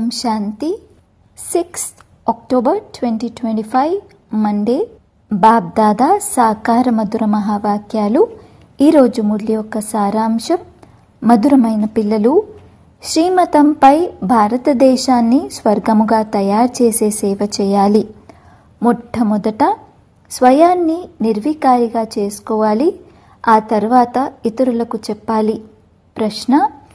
శాంతి sixth October twenty twenty five Monday Bapdada సాకార మధుర మహావాక్యాలు ఈరోజు మురళి యొక్క సారాంశం మధురమైన పిల్లలు శ్రీమతంపై భారతదేశాన్ని స్వర్గముగా తయారు చేసే సేవ చేయాలి మొట్టమొదట స్వయాన్ని నిర్వికారిగా చేసుకోవాలి ఆ తర్వాత ఇతరులకు చెప్పాలి ప్రశ్న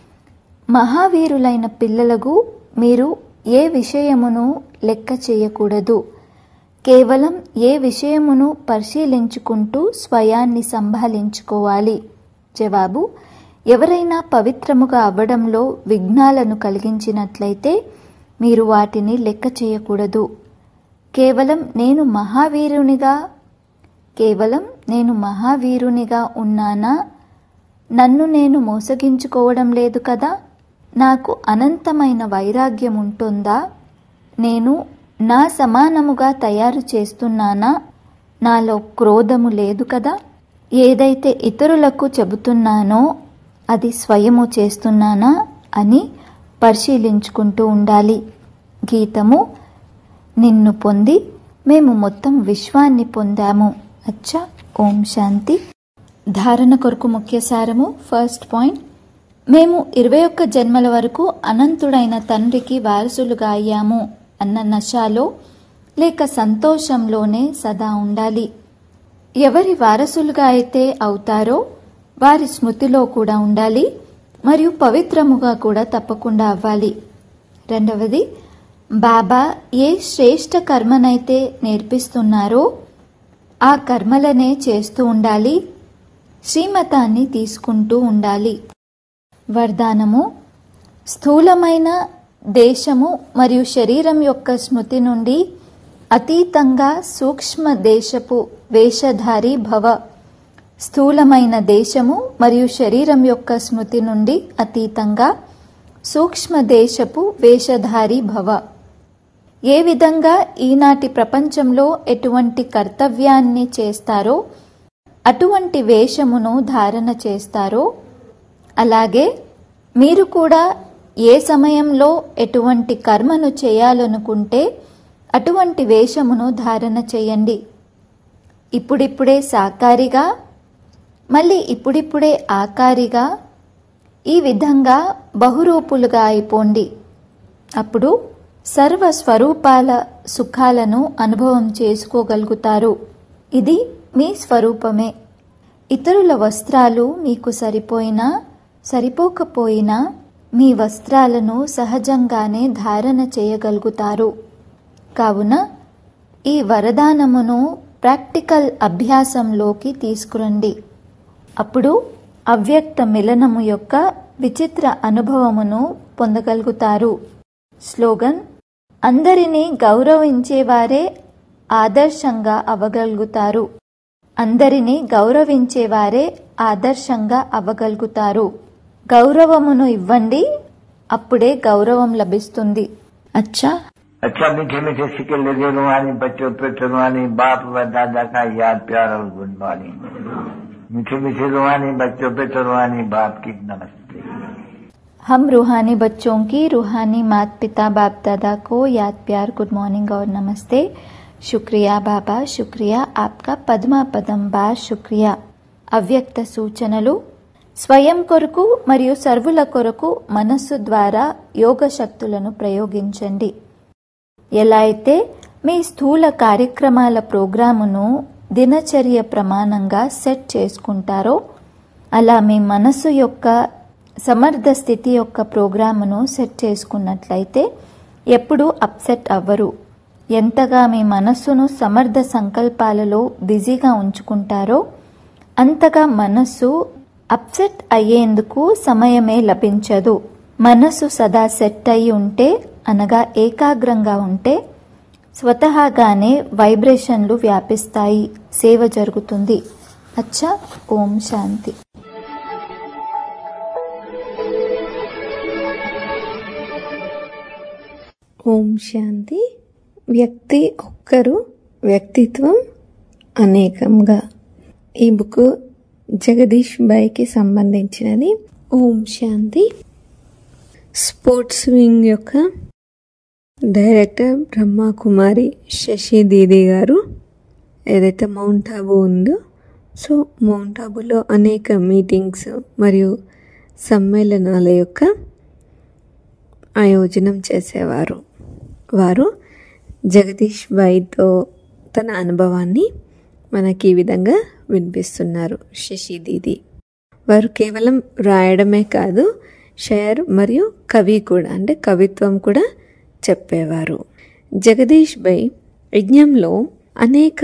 మహావీరులైన పిల్లలకు మీరు ఏ విషయమును లెక్క చేయకూడదు కేవలం ఏ విషయమును పరిశీలించుకుంటూ స్వయాన్ని సంభాళించుకోవాలి జవాబు ఎవరైనా పవిత్రముగా అవ్వడంలో విఘ్నాలను కలిగించినట్లయితే మీరు వాటిని లెక్క చేయకూడదు కేవలం నేను మహావీరునిగా కేవలం నేను మహావీరునిగా ఉన్నానా నన్ను నేను మోసగించుకోవడం లేదు కదా నాకు అనంతమైన వైరాగ్యం ఉంటుందా నేను నా సమానముగా తయారు చేస్తున్నానా నాలో క్రోధము లేదు కదా ఏదైతే ఇతరులకు చెబుతున్నానో అది స్వయము చేస్తున్నానా అని పరిశీలించుకుంటూ ఉండాలి గీతము నిన్ను పొంది మేము మొత్తం విశ్వాన్ని పొందాము అచ్చా ఓం శాంతి ధారణ కొరకు ముఖ్య సారము ఫస్ట్ పాయింట్ మేము ఇరవై ఒక్క జన్మల వరకు అనంతుడైన తండ్రికి వారసులుగా అయ్యాము అన్న నశాలో లేక సంతోషంలోనే సదా ఉండాలి ఎవరి వారసులుగా అయితే అవుతారో వారి స్మృతిలో కూడా ఉండాలి మరియు పవిత్రముగా కూడా తప్పకుండా అవ్వాలి రెండవది బాబా ఏ శ్రేష్ట కర్మనైతే నేర్పిస్తున్నారో ఆ కర్మలనే చేస్తూ ఉండాలి శ్రీమతాన్ని తీసుకుంటూ ఉండాలి వరదానము స్థూలమైన దేశము మరియు శరీరం యొక్క స్మృతి నుండి అతీతంగా సూక్ష్మ దేశపు వేషధారి భవ స్థూలమైన దేశము మరియు శరీరం యొక్క స్మృతి నుండి అతీతంగా సూక్ష్మ దేశపు వేషధారి భవ ఏ విధంగా ఈనాటి ప్రపంచంలో ఎటువంటి కర్తవ్యాన్ని చేస్తారో అటువంటి వేషమును ధారణ చేస్తారో అలాగే మీరు కూడా ఏ సమయంలో ఎటువంటి కర్మను చేయాలనుకుంటే అటువంటి వేషమును ధారణ చేయండి ఇప్పుడిప్పుడే సాకారిగా మళ్ళీ ఇప్పుడిప్పుడే ఆకారిగా ఈ విధంగా బహురూపులుగా అయిపోండి అప్పుడు సర్వ స్వరూపాల సుఖాలను అనుభవం చేసుకోగలుగుతారు ఇది మీ స్వరూపమే ఇతరుల వస్త్రాలు మీకు సరిపోయినా సరిపోకపోయినా మీ వస్త్రాలను సహజంగానే ధారణ చేయగలుగుతారు కావున ఈ వరదానమును ప్రాక్టికల్ అభ్యాసంలోకి తీసుకురండి అప్పుడు అవ్యక్త మిలనము యొక్క విచిత్ర అనుభవమును పొందగలుగుతారు స్లోగన్ అందరినీ గౌరవించేవారే ఆదర్శంగా అవ్వగలుగుతారు అందరినీ గౌరవించేవారే ఆదర్శంగా అవ్వగలుగుతారు గౌరవమును ఇవ్వండి అప్పుడే గౌరవం లభిస్తుంది అచ్చా अच्छा मीठे मीठे सिक्के लगे रुहानी बच्चों पे रुहानी बाप व दादा का याद प्यार और गुड मॉर्निंग मीठे मीठे रुहानी बच्चों पे रुहानी बाप की नमस्ते हम रूहानी बच्चों की रूहानी मात पिता बाप दादा को याद प्यार गुड मॉर्निंग और नमस्ते शुक्रिया बाबा शुक्रिया आपका పద్మా పదం బా శుక్రియా అవ్యక్త సూచనలు స్వయం కొరకు మరియు సర్వుల కొరకు మనస్సు ద్వారా యోగ శక్తులను ప్రయోగించండి ఎలా అయితే మీ స్థూల కార్యక్రమాల ప్రోగ్రామును దినచర్య ప్రమాణంగా సెట్ చేసుకుంటారో అలా మీ మనస్సు యొక్క సమర్థ స్థితి యొక్క ప్రోగ్రామును సెట్ చేసుకున్నట్లయితే ఎప్పుడూ అప్సెట్ అవ్వరు ఎంతగా మీ మనస్సును సమర్థ సంకల్పాలలో బిజీగా ఉంచుకుంటారో అంతగా మనస్సు అప్సెట్ అయ్యేందుకు సమయమే లభించదు మనస్సు సదా సెట్ అయి ఉంటే అనగా ఏకాగ్రంగా ఉంటే స్వతహాగానే వైబ్రేషన్లు వ్యాపిస్తాయి సేవ జరుగుతుంది అచ్చా ఓం శాంతి ఓం శాంతి వ్యక్తి ఒక్కరు వ్యక్తిత్వం అనేకంగా ఈ బుక్ జగదీష్ బాయ్కి సంబంధించినది ఓం శాంతి స్పోర్ట్స్ వింగ్ యొక్క డైరెక్టర్ బ్రహ్మకుమారి శశి దీది గారు ఏదైతే మౌంట్ ఆబు ఉందో సో మౌంట్ ఆబులో అనేక మీటింగ్స్ మరియు సమ్మేళనాల యొక్క ఆయోజనం చేసేవారు వారు జగదీష్ బాయితో తన అనుభవాన్ని మనకి ఈ విధంగా వినిపిస్తున్నారు శశి దీది వారు కేవలం రాయడమే కాదు షేర్ మరియు కవి కూడా అంటే కవిత్వం కూడా చెప్పేవారు జగదీష్ బై యజ్ఞంలో అనేక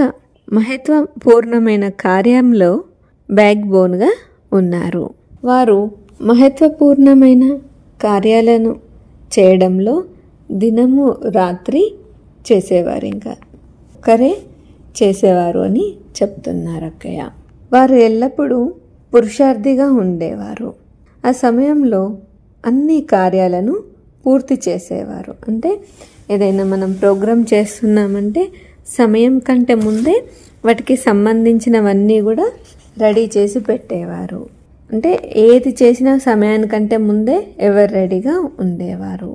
మహత్వపూర్ణమైన కార్యంలో బ్యాక్ బోన్గా ఉన్నారు వారు మహత్వపూర్ణమైన కార్యాలను చేయడంలో దినము రాత్రి చేసేవారు ఇంకా ఒకరే చేసేవారు అని చెప్తున్నారు అక్కయ్య వారు ఎల్లప్పుడూ పురుషార్థిగా ఉండేవారు ఆ సమయంలో అన్ని కార్యాలను పూర్తి చేసేవారు అంటే ఏదైనా మనం ప్రోగ్రామ్ చేస్తున్నామంటే సమయం కంటే ముందే వాటికి సంబంధించినవన్నీ కూడా రెడీ చేసి పెట్టేవారు అంటే ఏది చేసినా సమయానికంటే ముందే ఎవరు రెడీగా ఉండేవారు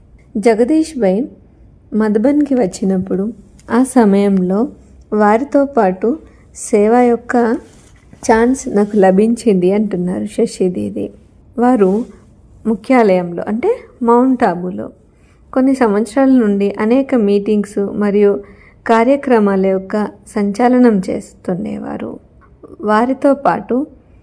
జగదీష్ బై మధుబన్కి వచ్చినప్పుడు ఆ సమయంలో వారితో పాటు సేవ యొక్క ఛాన్స్ నాకు లభించింది అంటున్నారు శశి దీది వారు ముఖ్యాలయంలో అంటే మౌంట్ ఆబులో కొన్ని సంవత్సరాల నుండి అనేక మీటింగ్స్ మరియు కార్యక్రమాల యొక్క సంచాలనం చేస్తుండేవారు వారితో పాటు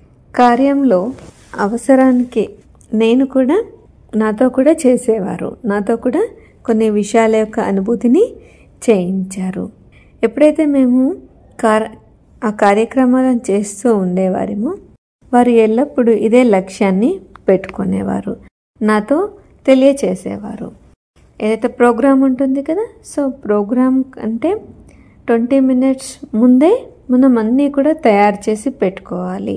కార్యంలో అవసరానికి నేను కూడా నాతో కూడా చేసేవారు నాతో కూడా కొన్ని విషయాల యొక్క అనుభూతిని చేయించారు ఎప్పుడైతే మేము కార్ ఆ కార్యక్రమాలను చేస్తూ ఉండేవారేమో వారు ఎల్లప్పుడూ ఇదే లక్ష్యాన్ని పెట్టుకునేవారు నాతో తెలియచేసేవారు ఏదైతే ప్రోగ్రామ్ ఉంటుంది కదా సో ప్రోగ్రామ్ అంటే ట్వంటీ మినిట్స్ ముందే మనం అన్నీ కూడా తయారు చేసి పెట్టుకోవాలి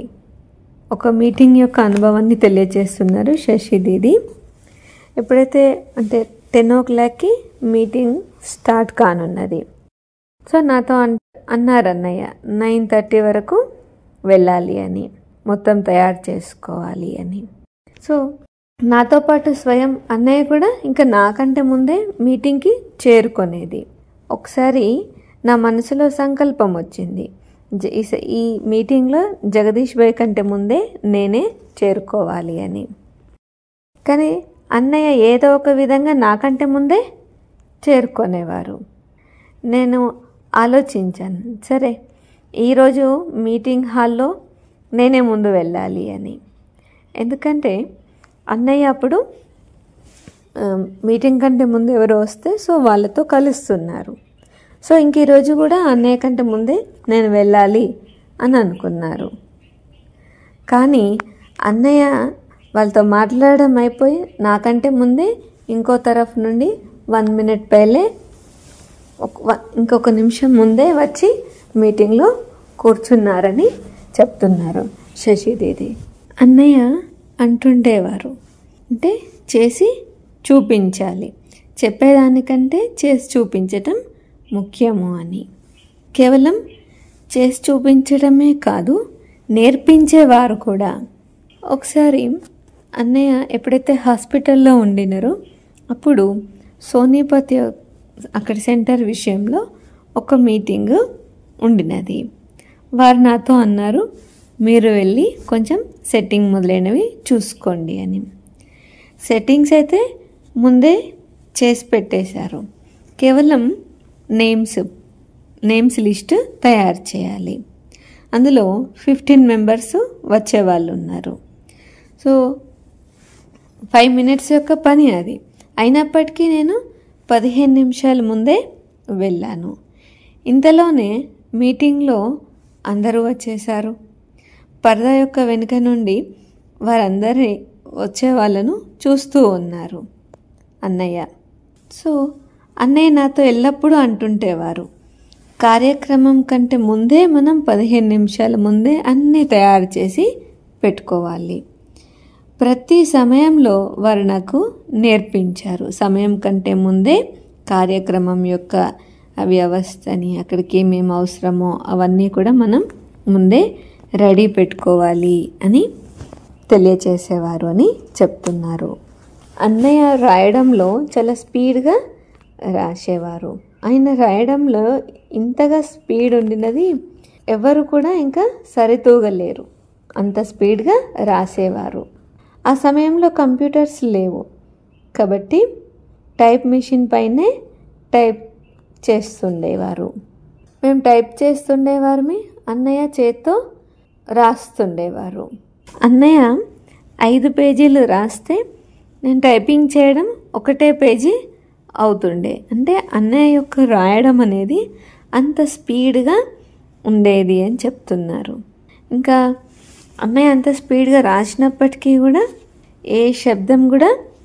ఒక మీటింగ్ యొక్క అనుభవాన్ని తెలియజేస్తున్నారు శశి దీది ఎప్పుడైతే అంటే టెన్ ఓ క్లాక్కి మీటింగ్ స్టార్ట్ కానున్నది సో నాతో అన్ అన్నారు అన్నయ్య నైన్ థర్టీ వరకు వెళ్ళాలి అని మొత్తం తయారు చేసుకోవాలి అని సో నాతో పాటు స్వయం అన్నయ్య కూడా ఇంకా నాకంటే ముందే మీటింగ్కి చేరుకునేది ఒకసారి నా మనసులో సంకల్పం వచ్చింది జ- ఈ స- ఈ మీటింగ్లో జగదీష్ భాయ్ కంటే ముందే నేనే చేరుకోవాలి అని కానీ అన్నయ్య ఏదో ఒక విధంగా నాకంటే ముందే చేరుకునేవారు నేను ఆలోచించాను సరే ఈరోజు మీటింగ్ హాల్లో నేనే ముందు వెళ్ళాలి అని ఎందుకంటే అన్నయ్య అప్పుడు ఆ, మీటింగ్ కంటే ముందు ఎవరు వస్తే సో వాళ్ళతో కలుస్తున్నారు సో ఇంక ఈరోజు కూడా అన్నయ్య కంటే ముందే నేను వెళ్ళాలి అని అనుకున్నారు కానీ అన్నయ్య వాళ్ళతో మాట్లాడడం అయిపోయి నాకంటే ముందే ఇంకో తరఫు నుండి వన్ మినిట్ పైలే ఒక- వ- ఇంకొక నిమిషం ముందే వచ్చి మీటింగ్లో కూర్చున్నారని చెప్తున్నారు శశి దీది అన్నయ్య అంటుండేవారు అంటే చేసి చూపించాలి చెప్పేదానికంటే చేసి చూపించటం ముఖ్యము అని కేవలం చేసి చూపించడమే కాదు నేర్పించేవారు కూడా ఒకసారి అన్నయ్య ఎప్పుడైతే హాస్పిటల్లో ఉండినారో అప్పుడు సోనీపతి అక్కడ సెంటర్ విషయంలో ఒక మీటింగ్ ఉండినది వారు నాతో అన్నారు మీరు వెళ్ళి కొంచెం సెట్టింగ్ మొదలైనవి చూసుకోండి అని సెట్టింగ్స్ అయితే ముందే చేసి పెట్టేశారు కేవలం నేమ్స్ నేమ్స్ లిస్ట్ తయారు చేయాలి అందులో ఫిఫ్టీన్ మెంబర్స్ వచ్చేవాళ్ళు ఉన్నారు సో ఫైవ్ మినిట్స్ యొక్క పని అది అయినప్పటికీ నేను పదిహేను నిమిషాల ముందే వెళ్ళాను ఇంతలోనే మీటింగ్లో అందరూ వచ్చేసారు పరదా యొక్క వెనుక నుండి వారందరి వచ్చే వాళ్ళను చూస్తూ ఉన్నారు అన్నయ్య సో అన్నయ్య నాతో ఎల్లప్పుడూ అంటుంటేవారు కార్యక్రమం కంటే ముందే మనం పదిహేను నిమిషాల ముందే అన్నీ తయారు చేసి పెట్టుకోవాలి ప్రతి సమయంలో వారు నాకు నేర్పించారు సమయం కంటే ముందే కార్యక్రమం యొక్క ఆ వ్యవస్థని అక్కడికి ఏమేమి అవసరమో అవన్నీ కూడా మనం ముందే రెడీ పెట్టుకోవాలి అని తెలియచేసేవారు అని చెప్తున్నారు అన్నయ్య రాయడంలో చాలా స్పీడ్గా రాసేవారు ఆయన రాయడంలో ఇంతగా స్పీడ్ ఉండినది ఎవరు కూడా ఇంకా సరితూగలేరు అంత స్పీడ్గా రాసేవారు ఆ సమయంలో కంప్యూటర్స్ లేవు కాబట్టి టైప్ మిషన్ పైనే టైప్ చేస్తుండేవారు మేము టైప్ చేస్తుండేవారిమి అన్నయ్య చేత్తో రాస్తుండేవారు అన్నయ్య ఐదు పేజీలు రాస్తే నేను టైపింగ్ చేయడం ఒకటే పేజీ అవుతుండే అంటే అన్నయ్య యొక్క రాయడం అనేది అంత స్పీడ్గా ఉండేది అని చెప్తున్నారు ఇంకా అన్నయ్య అంత స్పీడ్గా రాసినప్పటికీ కూడా ఏ శబ్దం కూడా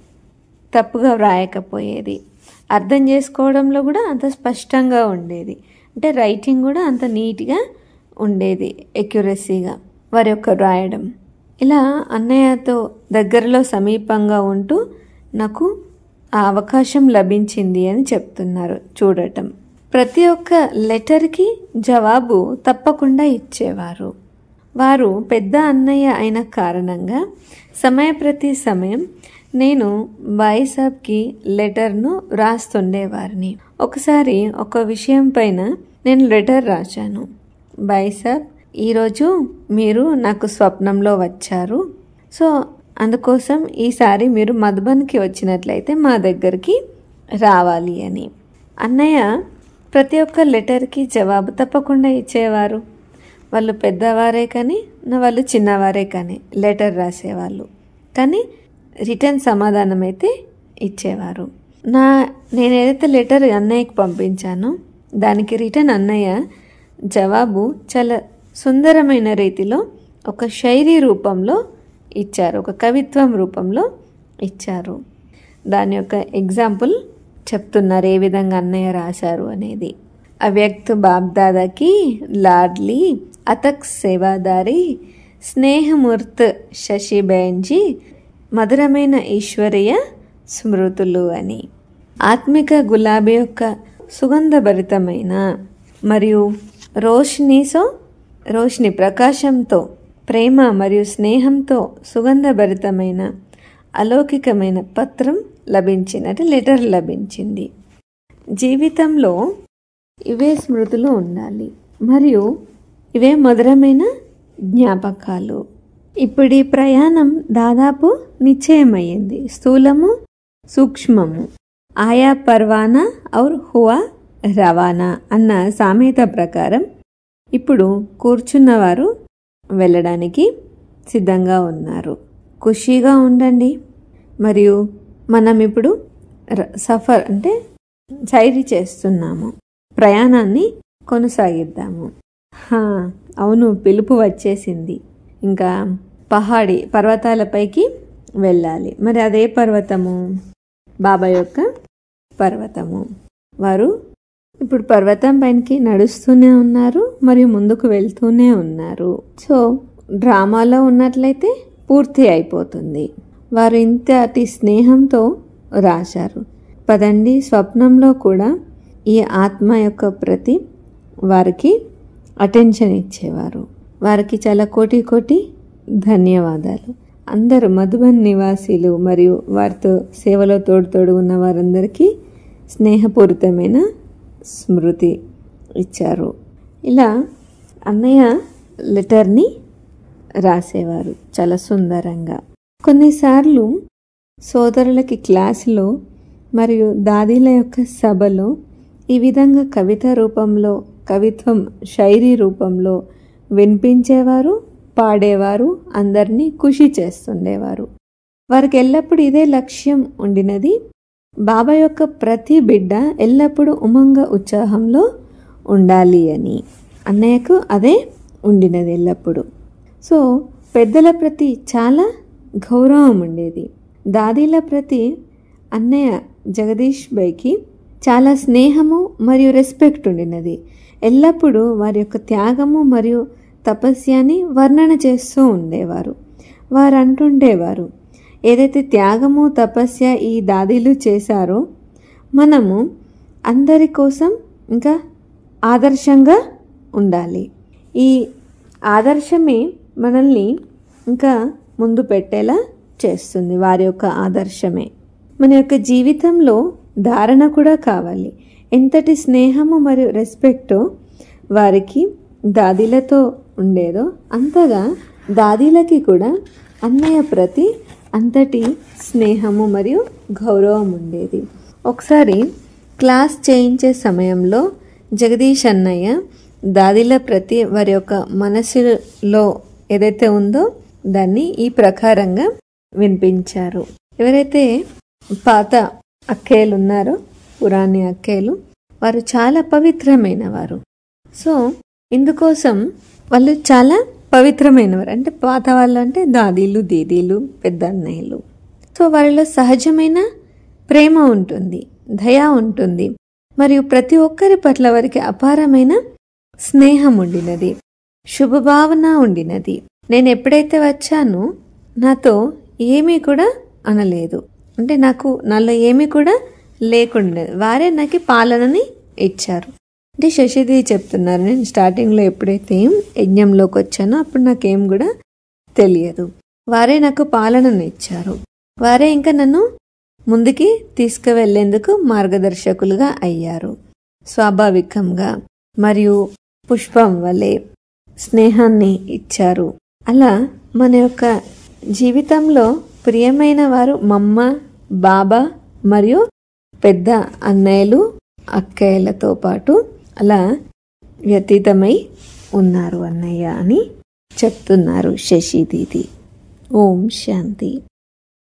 తప్పుగా వ్రాయకపోయేది అర్థం చేసుకోవడంలో కూడా అంత స్పష్టంగా ఉండేది అంటే రైటింగ్ కూడా అంత నీట్గా ఉండేది ఎక్యురసీగా వారి యొక్క రాయడం ఇలా అన్నయ్యతో దగ్గరలో సమీపంగా ఉంటూ నాకు ఆ అవకాశం లభించింది అని చెప్తున్నారు చూడటం ప్రతి ఒక్క లెటర్కి జవాబు తప్పకుండా ఇచ్చేవారు వారు పెద్ద అన్నయ్య అయిన కారణంగా సమయ ప్రతి సమయం నేను బాయ్ సాబ్కి లెటర్ను రాస్తుండేవారిని ఒకసారి ఒక విషయం పైన నేను లెటర్ రాశాను బాయ్ సాబ్ ఈరోజు మీరు నాకు స్వప్నంలో వచ్చారు సో అందుకోసం ఈసారి మీరు మధుబన్కి వచ్చినట్లయితే మా దగ్గరికి రావాలి అని అన్నయ్య ప్రతి ఒక్క లెటర్కి జవాబు తప్పకుండా ఇచ్చేవారు వాళ్ళు పెద్దవారే కానీ నా వాళ్ళు చిన్నవారే కానీ లెటర్ రాసేవాళ్ళు కానీ రిటర్న్ సమాధానం అయితే ఇచ్చేవారు నా నేను ఏదైతే లెటర్ అన్నయ్యకి పంపించానో దానికి రిటర్న్ అన్నయ్య జవాబు చాలా సుందరమైన రీతిలో ఒక శైలి రూపంలో ఇచ్చారు ఒక కవిత్వం రూపంలో ఇచ్చారు దాని యొక్క ఎగ్జాంపుల్ చెప్తున్నారు ఏ విధంగా అన్నయ్య రాశారు అనేది అవ్యక్త బాబ్దాదాకి లాడ్లీ అతక్ సేవాదారి స్నేహమూర్త్ శశిబేన్జీ మధురమైన ఈశ్వరీయ స్మృతులు అని ఆత్మిక గులాబీ యొక్క సుగంధభరితమైన మరియు రోషినీసో రోషిని ప్రకాశంతో ప్రేమ మరియు స్నేహంతో సుగంధభరితమైన అలౌకికమైన పత్రం లభించినట్టు లెటర్ లభించింది జీవితంలో ఇవే స్మృతులు ఉండాలి మరియు ఇవే మధురమైన జ్ఞాపకాలు ఇప్పుడు ఈ ప్రయాణం దాదాపు నిశ్చయమయ్యింది స్థూలము సూక్ష్మము ఆయా పర్వానా ఔర్ హువా రవాణా అన్న సామెత ప్రకారం ఇప్పుడు కూర్చున్నవారు వెళ్ళడానికి సిద్ధంగా ఉన్నారు ఖుషీగా ఉండండి మరియు మనం ఇప్పుడు ర- సఫర్ అంటే సైరి చేస్తున్నాము ప్రయాణాన్ని కొనసాగిద్దాము హా, అవును పిలుపు వచ్చేసింది ఇంకా పహాడి పర్వతాలపైకి వెళ్ళాలి మరి అదే పర్వతము బాబా యొక్క పర్వతము వారు ఇప్పుడు పర్వతం పైనకి నడుస్తూనే ఉన్నారు మరియు ముందుకు వెళ్తూనే ఉన్నారు సో డ్రామాలో ఉన్నట్లయితే పూర్తి అయిపోతుంది వారు ఇంతటి స్నేహంతో రాశారు పదండి స్వప్నంలో కూడా ఈ ఆత్మ యొక్క ప్రతి వారికి అటెన్షన్ ఇచ్చేవారు వారికి చాలా కోటి కోటి ధన్యవాదాలు అందరూ మధుబన్ నివాసీలు మరియు వారితో సేవలో తోడు తోడు ఉన్న వారందరికీ స్నేహపూరితమైన స్మృతి ఇచ్చారు ఇలా అన్నయ్య లెటర్ని రాసేవారు చాలా సుందరంగా కొన్నిసార్లు సోదరులకి క్లాసులో మరియు దాదీల యొక్క సభలో ఈ విధంగా కవిత రూపంలో కవిత్వం శైలి రూపంలో వినిపించేవారు పాడేవారు అందరినీ ఖుషి చేస్తుండేవారు వారికి ఎల్లప్పుడూ ఇదే లక్ష్యం ఉండినది బాబా యొక్క ప్రతి బిడ్డ ఎల్లప్పుడూ ఉమంగ ఉత్సాహంలో ఉండాలి అని అన్నయ్యకు అదే ఉండినది ఎల్లప్పుడూ సో పెద్దల ప్రతి చాలా గౌరవం ఉండేది దాదీల ప్రతి అన్నయ్య జగదీష్ బైకి చాలా స్నేహము మరియు రెస్పెక్ట్ ఉండినది ఎల్లప్పుడూ వారి యొక్క త్యాగము మరియు తపస్యాన్ని వర్ణన చేస్తూ ఉండేవారు వారు అంటుండేవారు ఏదైతే త్యాగము తపస్య ఈ దాదీలు చేశారో మనము అందరి కోసం ఇంకా ఆదర్శంగా ఉండాలి ఈ ఆదర్శమే మనల్ని ఇంకా ముందు పెట్టేలా చేస్తుంది వారి యొక్క ఆదర్శమే మన యొక్క జీవితంలో ధారణ కూడా కావాలి ఎంతటి స్నేహము మరియు రెస్పెక్టో వారికి దాదీలతో ఉండేదో అంతగా దాదీలకి కూడా అన్నయ్య ప్రతి అంతటి స్నేహము మరియు గౌరవం ఉండేది ఒకసారి క్లాస్ చేయించే సమయంలో జగదీష్ అన్నయ్య దాదిల ప్రతి వారి యొక్క మనసులో ఏదైతే ఉందో దాన్ని ఈ ప్రకారంగా వినిపించారు ఎవరైతే పాత అక్కేలు ఉన్నారో పురాణి అక్కేలు వారు చాలా పవిత్రమైన వారు సో ఇందుకోసం వాళ్ళు చాలా పవిత్రమైనవారు అంటే పాత వాళ్ళు అంటే దాదీలు దీదీలు పెద్ద అన్నయ్యలు సో వారిలో సహజమైన ప్రేమ ఉంటుంది దయ ఉంటుంది మరియు ప్రతి ఒక్కరి పట్ల వారికి అపారమైన స్నేహం ఉండినది శుభభావన ఉండినది నేను ఎప్పుడైతే వచ్చానో నాతో ఏమీ కూడా అనలేదు అంటే నాకు నాలో ఏమీ కూడా లేకుండా వారే నాకు పాలనని ఇచ్చారు అంటే శశిదేవి చెప్తున్నారు నేను స్టార్టింగ్లో ఎప్పుడైతే యజ్ఞంలోకి వచ్చానో అప్పుడు నాకేం కూడా తెలియదు వారే నాకు పాలనను ఇచ్చారు వారే ఇంకా నన్ను ముందుకి తీసుకువెళ్లేందుకు మార్గదర్శకులుగా అయ్యారు స్వాభావికంగా మరియు పుష్పం వలె స్నేహాన్ని ఇచ్చారు అలా మన యొక్క జీవితంలో ప్రియమైన వారు మమ్మ బాబా మరియు పెద్ద అన్నయ్యలు అక్కయ్యలతో పాటు అలా వ్యతీతమై ఉన్నారు అన్నయ్య అని చెప్తున్నారు శశి దీది ఓం శాంతి